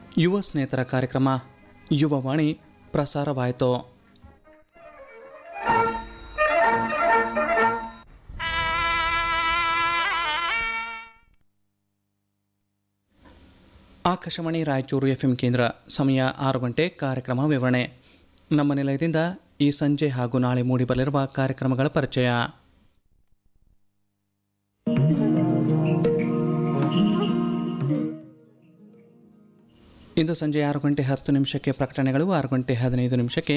ಯುವ ಸ್ನೇಹಿತರ ಕಾರ್ಯಕ್ರಮ ಯುವವಾಣಿ ಪ್ರಸಾರವಾಯಿತು ಆಕಾಶವಾಣಿ ರಾಯಚೂರು ಎಫ್ ಎಂ ಕೇಂದ್ರ ಸಮಯ ಆರು ಗಂಟೆ ಕಾರ್ಯಕ್ರಮ ವಿವರಣೆ ನಮ್ಮ ನಿಲಯದಿಂದ ಈ ಸಂಜೆ ಹಾಗೂ ನಾಳೆ ಮೂಡಿಬರಲಿರುವ ಕಾರ್ಯಕ್ರಮಗಳ ಪರಿಚಯ ಇಂದು ಸಂಜೆ ಆರು ಗಂಟೆ ಹತ್ತು ನಿಮಿಷಕ್ಕೆ ಪ್ರಕಟಣೆಗಳು ಆರು ಗಂಟೆ ಹದಿನೈದು ನಿಮಿಷಕ್ಕೆ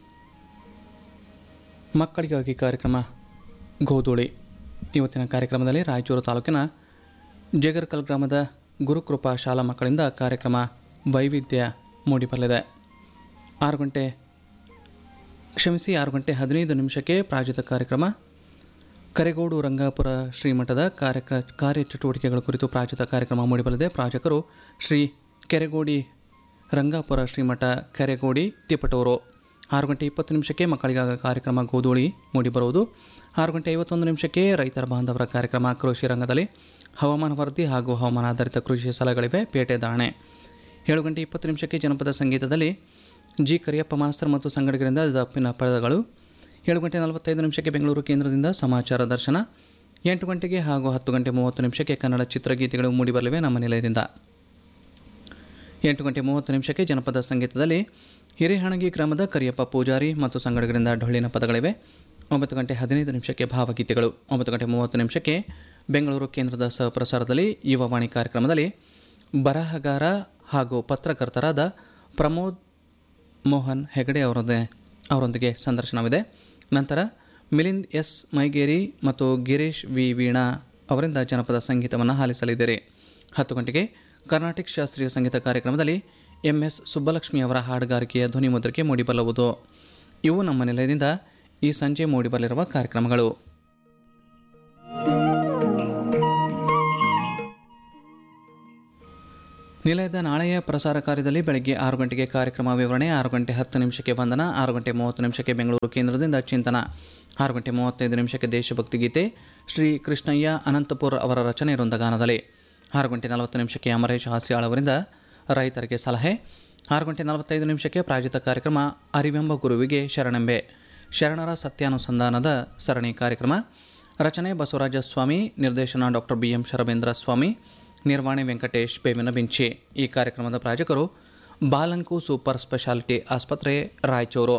ಮಕ್ಕಳಿಗಾಗಿ ಕಾರ್ಯಕ್ರಮ ಗೋಧೂಳಿ ಇವತ್ತಿನ ಕಾರ್ಯಕ್ರಮದಲ್ಲಿ ರಾಯಚೂರು ತಾಲೂಕಿನ ಜೇಗರ್ಕಲ್ ಗ್ರಾಮದ ಗುರುಕೃಪಾ ಶಾಲಾ ಮಕ್ಕಳಿಂದ ಕಾರ್ಯಕ್ರಮ ವೈವಿಧ್ಯ ಮೂಡಿಬರಲಿದೆ ಆರು ಗಂಟೆ ಕ್ಷಮಿಸಿ ಆರು ಗಂಟೆ ಹದಿನೈದು ನಿಮಿಷಕ್ಕೆ ಪ್ರಾಯೋಜಿತ ಕಾರ್ಯಕ್ರಮ ಕರೆಗೋಡು ರಂಗಾಪುರ ಶ್ರೀಮಠದ ಕಾರ್ಯಕ್ರ ಕಾರ್ಯಚಟುವಟಿಕೆಗಳ ಕುರಿತು ಪ್ರಾಯೋಜಿತ ಕಾರ್ಯಕ್ರಮ ಮೂಡಿಬರಲಿದೆ ಪ್ರಾಯೋಜಕರು ಶ್ರೀ ಕೆರೆಗೋಡಿ ರಂಗಾಪುರ ಶ್ರೀಮಠ ಕೆರೆಗೋಡಿ ತಿಪಟೂರು ಆರು ಗಂಟೆ ಇಪ್ಪತ್ತು ನಿಮಿಷಕ್ಕೆ ಮಕ್ಕಳಿಗಾಗ ಕಾರ್ಯಕ್ರಮ ಗೋಧೂಳಿ ಮೂಡಿಬರುವುದು ಆರು ಗಂಟೆ ಐವತ್ತೊಂದು ನಿಮಿಷಕ್ಕೆ ರೈತರ ಬಾಂಧವರ ಕಾರ್ಯಕ್ರಮ ಕೃಷಿ ರಂಗದಲ್ಲಿ ಹವಾಮಾನ ವರದಿ ಹಾಗೂ ಹವಾಮಾನ ಆಧಾರಿತ ಕೃಷಿ ಸಲಹೆಗಳಿವೆ ಪೇಟೆ ದಾಣೆ ಏಳು ಗಂಟೆ ಇಪ್ಪತ್ತು ನಿಮಿಷಕ್ಕೆ ಜನಪದ ಸಂಗೀತದಲ್ಲಿ ಜಿ ಕರಿಯಪ್ಪ ಮಾಸ್ತರ್ ಮತ್ತು ಸಂಗಡಿಗರಿಂದ ದಪ್ಪಿನ ಪದಗಳು ಏಳು ಗಂಟೆ ನಲವತ್ತೈದು ನಿಮಿಷಕ್ಕೆ ಬೆಂಗಳೂರು ಕೇಂದ್ರದಿಂದ ಸಮಾಚಾರ ದರ್ಶನ ಎಂಟು ಗಂಟೆಗೆ ಹಾಗೂ ಹತ್ತು ಗಂಟೆ ಮೂವತ್ತು ನಿಮಿಷಕ್ಕೆ ಕನ್ನಡ ಚಿತ್ರಗೀತೆಗಳು ಮೂಡಿಬರಲಿವೆ ನಮ್ಮ ನಿಲಯದಿಂದ ಎಂಟು ಗಂಟೆ ಮೂವತ್ತು ನಿಮಿಷಕ್ಕೆ ಜನಪದ ಸಂಗೀತದಲ್ಲಿ ಹಿರೇಹಣಗಿ ಗ್ರಾಮದ ಕರಿಯಪ್ಪ ಪೂಜಾರಿ ಮತ್ತು ಸಂಗಡಿಗರಿಂದ ಡೊಳ್ಳಿನ ಪದಗಳಿವೆ ಒಂಬತ್ತು ಗಂಟೆ ಹದಿನೈದು ನಿಮಿಷಕ್ಕೆ ಭಾವಗೀತೆಗಳು ಒಂಬತ್ತು ಗಂಟೆ ಮೂವತ್ತು ನಿಮಿಷಕ್ಕೆ ಬೆಂಗಳೂರು ಕೇಂದ್ರದ ಸಹಪ್ರಸಾರದಲ್ಲಿ ಯುವವಾಣಿ ಕಾರ್ಯಕ್ರಮದಲ್ಲಿ ಬರಹಗಾರ ಹಾಗೂ ಪತ್ರಕರ್ತರಾದ ಪ್ರಮೋದ್ ಮೋಹನ್ ಹೆಗಡೆ ಅವರದೇ ಅವರೊಂದಿಗೆ ಸಂದರ್ಶನವಿದೆ ನಂತರ ಮಿಲಿಂದ್ ಎಸ್ ಮೈಗೇರಿ ಮತ್ತು ಗಿರೀಶ್ ವಿ ವೀಣಾ ಅವರಿಂದ ಜನಪದ ಸಂಗೀತವನ್ನು ಆಲಿಸಲಿದ್ದೀರಿ ಹತ್ತು ಗಂಟೆಗೆ ಕರ್ನಾಟಕ ಶಾಸ್ತ್ರೀಯ ಸಂಗೀತ ಕಾರ್ಯಕ್ರಮದಲ್ಲಿ ಎಂ ಎಸ್ ಸುಬ್ಬಲಕ್ಷ್ಮಿ ಅವರ ಹಾಡುಗಾರಿಕೆಯ ಧ್ವನಿ ಮುದ್ರಿಕೆ ಮೂಡಿಬರಲುವುದು ಇವು ನಮ್ಮ ನಿಲಯದಿಂದ ಈ ಸಂಜೆ ಮೂಡಿಬರಲಿರುವ ಕಾರ್ಯಕ್ರಮಗಳು ನಿಲಯದ ನಾಳೆಯ ಪ್ರಸಾರ ಕಾರ್ಯದಲ್ಲಿ ಬೆಳಗ್ಗೆ ಆರು ಗಂಟೆಗೆ ಕಾರ್ಯಕ್ರಮ ವಿವರಣೆ ಆರು ಗಂಟೆ ಹತ್ತು ನಿಮಿಷಕ್ಕೆ ವಂದನ ಆರು ಗಂಟೆ ಮೂವತ್ತು ನಿಮಿಷಕ್ಕೆ ಬೆಂಗಳೂರು ಕೇಂದ್ರದಿಂದ ಚಿಂತನ ಆರು ಗಂಟೆ ಮೂವತ್ತೈದು ನಿಮಿಷಕ್ಕೆ ದೇಶಭಕ್ತಿ ಗೀತೆ ಶ್ರೀ ಕೃಷ್ಣಯ್ಯ ಅನಂತಪುರ್ ಅವರ ರಚನೆ ವೃಂದಗಾನದಲ್ಲಿ ಆರು ಗಂಟೆ ನಲವತ್ತು ನಿಮಿಷಕ್ಕೆ ಅಮರೇಶ್ ಹಾಸ್ಯಾಳ್ ಅವರಿಂದ ರೈತರಿಗೆ ಸಲಹೆ ಆರು ಗಂಟೆ ನಲವತ್ತೈದು ನಿಮಿಷಕ್ಕೆ ಪ್ರಾಯೋಜಿತ ಕಾರ್ಯಕ್ರಮ ಅರಿವೆಂಬ ಗುರುವಿಗೆ ಶರಣೆಂಬೆ ಶರಣರ ಸತ್ಯಾನುಸಂಧಾನದ ಸರಣಿ ಕಾರ್ಯಕ್ರಮ ರಚನೆ ಬಸವರಾಜ ಸ್ವಾಮಿ ನಿರ್ದೇಶನ doctor B M Sharabendra Swamy ನಿರ್ವಹಣೆ ವೆಂಕಟೇಶ್ ಬೇವಿನ ಬಿಂಚಿ ಈ ಕಾರ್ಯಕ್ರಮದ ಪ್ರಾಯೋಜಕರು ಬಾಲಂಕು ಸೂಪರ್ ಸ್ಪೆಷಾಲಿಟಿ ಆಸ್ಪತ್ರೆ ರಾಯಚೂರು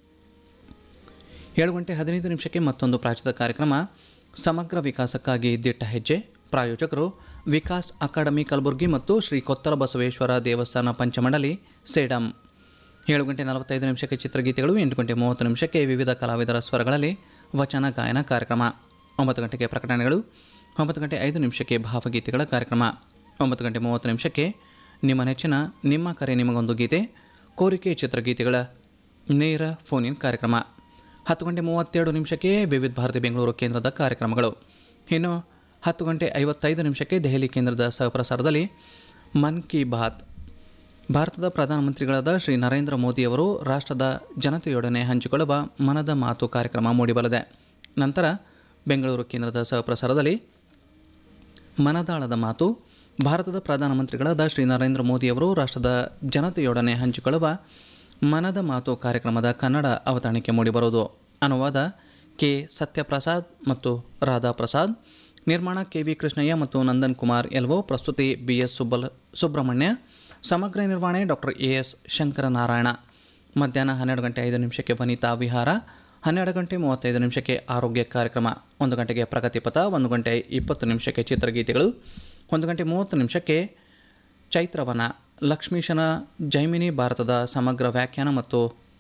ಏಳು ಗಂಟೆ ಹದಿನೈದು ನಿಮಿಷಕ್ಕೆ ಮತ್ತೊಂದು ಪ್ರಾಯೋಜಿತ ಕಾರ್ಯಕ್ರಮ ಸಮಗ್ರ ವಿಕಾಸಕ್ಕಾಗಿ ದಿಟ್ಟ ಹೆಜ್ಜೆ ಪ್ರಾಯೋಜಕರು ವಿಕಾಸ್ ಅಕಾಡೆಮಿ ಕಲಬುರಗಿ ಮತ್ತು ಶ್ರೀ ಕೊತ್ತಲ ಬಸವೇಶ್ವರ ದೇವಸ್ಥಾನ ಪಂಚಮಂಡಲಿ ಸೇಡಂ ಏಳು ಗಂಟೆ ನಲವತ್ತೈದು ನಿಮಿಷಕ್ಕೆ ಚಿತ್ರಗೀತೆಗಳು ಎಂಟು ಗಂಟೆ ಮೂವತ್ತು ನಿಮಿಷಕ್ಕೆ ವಿವಿಧ ಕಲಾವಿದರ ಸ್ವರಗಳಲ್ಲಿ ವಚನ ಗಾಯನ ಕಾರ್ಯಕ್ರಮ ಒಂಬತ್ತು ಗಂಟೆಗೆ ಪ್ರಕಟಣೆಗಳು ಒಂಬತ್ತು ಗಂಟೆ ಐದು ನಿಮಿಷಕ್ಕೆ ಭಾವಗೀತೆಗಳ ಕಾರ್ಯಕ್ರಮ ಒಂಬತ್ತು ಗಂಟೆ ಮೂವತ್ತು ನಿಮಿಷಕ್ಕೆ ನಿಮ್ಮ ನೆಚ್ಚಿನ ನಿಮ್ಮ ಕರೆ ನಿಮಗೊಂದು ಗೀತೆ ಕೋರಿಕೆ ಚಿತ್ರಗೀತೆಗಳ ನೇರ ಫೋನ್ ಇನ್ ಕಾರ್ಯಕ್ರಮ ಹತ್ತು ಗಂಟೆ ಮೂವತ್ತೆರಡು ನಿಮಿಷಕ್ಕೆ ವಿವಿಧ ಭಾರತಿ ಬೆಂಗಳೂರು ಕೇಂದ್ರದ ಕಾರ್ಯಕ್ರಮಗಳು ಇನ್ನು ಹತ್ತು ಗಂಟೆ ಐವತ್ತೈದು ನಿಮಿಷಕ್ಕೆ ದೆಹಲಿ ಕೇಂದ್ರದ ಸಹಪ್ರಸಾರದಲ್ಲಿ ಮನ್ ಕಿ ಬಾತ್ ಭಾರತದ ಪ್ರಧಾನಮಂತ್ರಿಗಳಾದ ಶ್ರೀ ನರೇಂದ್ರ ಮೋದಿಯವರು ರಾಷ್ಟ್ರದ ಜನತೆಯೊಡನೆ ಹಂಚಿಕೊಳ್ಳುವ ಮನದ ಮಾತು ಕಾರ್ಯಕ್ರಮ ಮೂಡಿಬರಲಿದೆ ನಂತರ ಬೆಂಗಳೂರು ಕೇಂದ್ರದ ಸಹಪ್ರಸಾರದಲ್ಲಿ ಮನದಾಳದ ಮಾತು ಭಾರತದ ಪ್ರಧಾನಮಂತ್ರಿಗಳಾದ ಶ್ರೀ ನರೇಂದ್ರ ಮೋದಿಯವರು ರಾಷ್ಟ್ರದ ಜನತೆಯೊಡನೆ ಹಂಚಿಕೊಳ್ಳುವ ಮನದ ಮಾತು ಕಾರ್ಯಕ್ರಮದ ಕನ್ನಡ ಅವತರಣಿಕೆ ಮೂಡಿಬರುವುದು ಅನುವಾದ ಕೆ ಸತ್ಯಪ್ರಸಾದ್ ಮತ್ತು ರಾಧಾ ಪ್ರಸಾದ್ ನಿರ್ಮಾಣ ಕೆ ವಿ ಕೃಷ್ಣಯ್ಯ ಮತ್ತು ನಂದನ್ ಕುಮಾರ್ ಎಲ್ವೋ ಪ್ರಸ್ತುತಿ ಬಿ ಎಸ್ ಸುಬ್ಬಲ್ ಸುಬ್ರಹ್ಮಣ್ಯ ಸಮಗ್ರ ನಿರ್ವಹಣೆ ಡಾಕ್ಟರ್ ಎ ಎಸ್ ಶಂಕರನಾರಾಯಣ ಮಧ್ಯಾಹ್ನ ಹನ್ನೆರಡು ಗಂಟೆ ಐದು ನಿಮಿಷಕ್ಕೆ ವನಿತಾ ವಿಹಾರ ಹನ್ನೆರಡು ಗಂಟೆ ಮೂವತ್ತೈದು ನಿಮಿಷಕ್ಕೆ ಆರೋಗ್ಯ ಕಾರ್ಯಕ್ರಮ ಒಂದು ಗಂಟೆಗೆ ಪ್ರಗತಿಪಥ ಒಂದು ಗಂಟೆ ಇಪ್ಪತ್ತು ನಿಮಿಷಕ್ಕೆ ಚಿತ್ರಗೀತೆಗಳು ಒಂದು ಗಂಟೆ ಮೂವತ್ತು ನಿಮಿಷಕ್ಕೆ ಚೈತ್ರವನ ಲಕ್ಷ್ಮೀಶನ ಜೈಮಿನಿ ಭಾರತದ ಸಮಗ್ರ ವ್ಯಾಖ್ಯಾನ ಮತ್ತು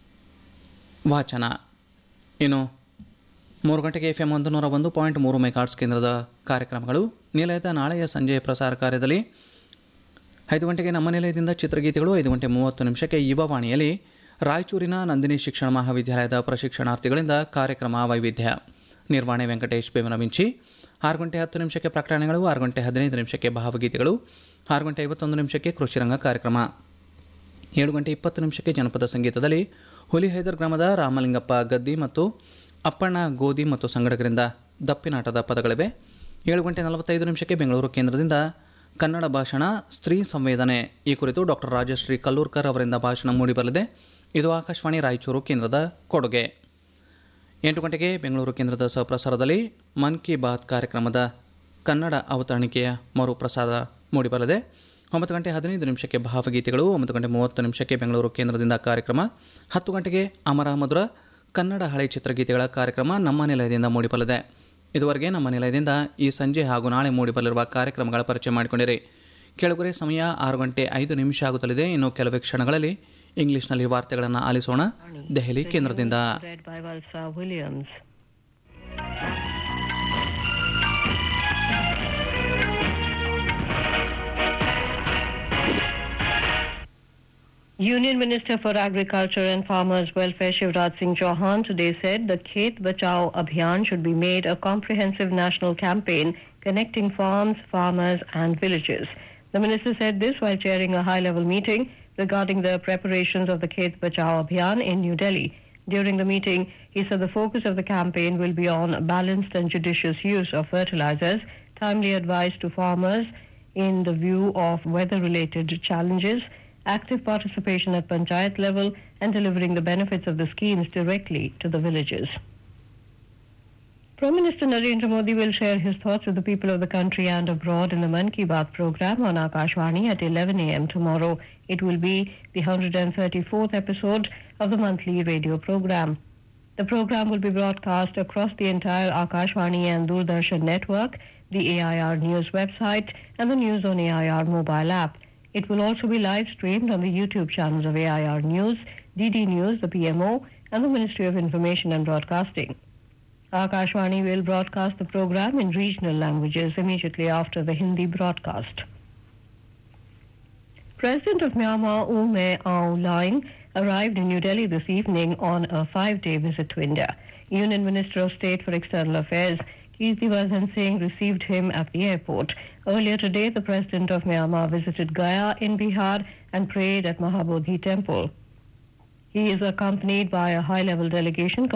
ವಾಚನ ಇನ್ನು ಮೂರು ಗಂಟೆಗೆ ಎಫ್ ಎಮ್ ಒಂದು ನೂರ ಒಂದು ಪಾಯಿಂಟ್ ಮೂರು ಮೆಗಾಟ್ಸ್ ಕೇಂದ್ರದ ಕಾರ್ಯಕ್ರಮಗಳು ನಿಲಯದ ನಾಳೆಯ ಸಂಜೆಯ ಪ್ರಸಾರ ಕಾರ್ಯದಲ್ಲಿ ಐದು ಗಂಟೆಗೆ ನಮ್ಮ ನಿಲಯದಿಂದ ಚಿತ್ರಗೀತೆಗಳು ಐದು ಗಂಟೆ ಮೂವತ್ತು ನಿಮಿಷಕ್ಕೆ ಯುವವಾಣಿಯಲ್ಲಿ ರಾಯಚೂರಿನ ನಂದಿನಿ ಶಿಕ್ಷಣ ಮಹಾವಿದ್ಯಾಲಯದ ಪ್ರಶಿಕ್ಷಣಾರ್ಥಿಗಳಿಂದ ಕಾರ್ಯಕ್ರಮ ವೈವಿಧ್ಯ ನಿರ್ವಹಣೆ ವೆಂಕಟೇಶ್ ಬೇವನಮಿಂಚಿ ಆರು ಗಂಟೆ ಹತ್ತು ನಿಮಿಷಕ್ಕೆ ಪ್ರಕಟಣೆಗಳು ಆರು ಗಂಟೆ ಹದಿನೈದು ನಿಮಿಷಕ್ಕೆ ಭಾವಗೀತೆಗಳು ಆರು ಗಂಟೆ ಐವತ್ತೊಂದು ನಿಮಿಷಕ್ಕೆ ಕೃಷಿರಂಗ ಕಾರ್ಯಕ್ರಮ ಏಳು ಗಂಟೆ ಇಪ್ಪತ್ತು ನಿಮಿಷಕ್ಕೆ ಜನಪದ ಸಂಗೀತದಲ್ಲಿ ಹುಲಿಹೈದರ್ ಗ್ರಾಮದ ರಾಮಲಿಂಗಪ್ಪ ಗದ್ದಿ ಮತ್ತು ಅಪ್ಪಣ್ಣ ಗೋಧಿ ಮತ್ತು ಸಂಗಡಗರಿಂದ ದಪ್ಪಿನಾಟದ ಪದಗಳಿವೆ ಏಳು ಗಂಟೆ ನಲವತ್ತೈದು ನಿಮಿಷಕ್ಕೆ ಬೆಂಗಳೂರು ಕೇಂದ್ರದಿಂದ ಕನ್ನಡ ಭಾಷಣ ಸ್ತ್ರೀ ಸಂವೇದನೆ ಈ ಕುರಿತು ಡಾಕ್ಟರ್ ರಾಜಶ್ರೀ ಕಲ್ಲೂರ್ಕರ್ ಅವರಿಂದ ಭಾಷಣ ಮೂಡಿಬರಲಿದೆ ಇದು ಆಕಾಶವಾಣಿ ರಾಯಚೂರು ಕೇಂದ್ರದ ಕೊಡುಗೆ ಎಂಟು ಗಂಟೆಗೆ ಬೆಂಗಳೂರು ಕೇಂದ್ರದ ಸಹಪ್ರಸಾರದಲ್ಲಿ ಮನ್ ಕಿ ಬಾತ್ ಕಾರ್ಯಕ್ರಮದ ಕನ್ನಡ ಅವತರಣಿಕೆಯ ಮರುಪ್ರಸಾರ ಮೂಡಿಬರಲಿದೆ ಒಂಬತ್ತು ಗಂಟೆ ಹದಿನೈದು ನಿಮಿಷಕ್ಕೆ ಭಾವಗೀತೆಗಳು ಒಂಬತ್ತು ಗಂಟೆ ಮೂವತ್ತು ನಿಮಿಷಕ್ಕೆ ಬೆಂಗಳೂರು ಕೇಂದ್ರದಿಂದ ಕಾರ್ಯಕ್ರಮ ಹತ್ತು ಗಂಟೆಗೆ ಅಮರ ಮಧುರ ಕನ್ನಡ ಹಳೆ ಚಿತ್ರಗೀತೆಗಳ ಕಾರ್ಯಕ್ರಮ ನಮ್ಮ ನಿಲಯದಿಂದ ಮೂಡಿಬರಲಿದೆ ಇದುವರೆಗೆ ನಮ್ಮ ನಿಲಯದಿಂದ ಈ ಸಂಜೆ ಹಾಗೂ ನಾಳೆ ಮೂಡಿಬರಲಿರುವ ಕಾರ್ಯಕ್ರಮಗಳ ಪರಿಚಯ ಮಾಡಿಕೊಂಡಿರಿ ಕೆಳಗರೆ ಸಮಯ ಆರು ಗಂಟೆ ಐದು ನಿಮಿಷ ಆಗುತ್ತಲಿದೆ ಇನ್ನು ಕೆಲವೇ ಕ್ಷಣಗಳಲ್ಲಿ ಇಂಗ್ಲಿಷ್ನಲ್ಲಿ ವಾರ್ತೆಗಳನ್ನು ಆಲಿಸೋಣ ದೆಹಲಿ ಕೇಂದ್ರದಿಂದ Read by Valsa Williams. Union Minister for Agriculture and Farmers Welfare Shivraj Singh Chauhan today said the Khet Bachao Abhiyan should be made a comprehensive national campaign connecting farms, farmers and villages. The minister said this while chairing a high-level meeting regarding the preparations of the Khet Bachao Abhiyan in New Delhi. During the meeting, he said the focus of the campaign will be on balanced and judicious use of fertilizers, timely advice to farmers in the view of weather-related challenges, active participation at panchayat level, and delivering the benefits of the schemes directly to the villages. Prime Minister Narendra Modi will share his thoughts with the people of the country and abroad in the Man Ki Baat program on Akashvani at 11 a.m. tomorrow. It will be the 134th episode of the monthly radio program. The program will be broadcast across the entire Akashvani and Doordarshan network, the AIR News website, and the News on AIR mobile app. It will also be live streamed on the YouTube channels of AIR News, DD News, the PMO, and the Ministry of Information and Broadcasting. Akashvani will broadcast the program in regional languages immediately after the Hindi broadcast. President of Myanmar, Ume Aung Hlaing, arrived in New Delhi this evening on a five-day visit to India. Union Minister of State for External Affairs, Kirtivasan Singh, received him at the airport. Earlier today, the President of Myanmar visited Gaya in Bihar and prayed at Mahabodhi Temple. He is accompanied by a high-level delegation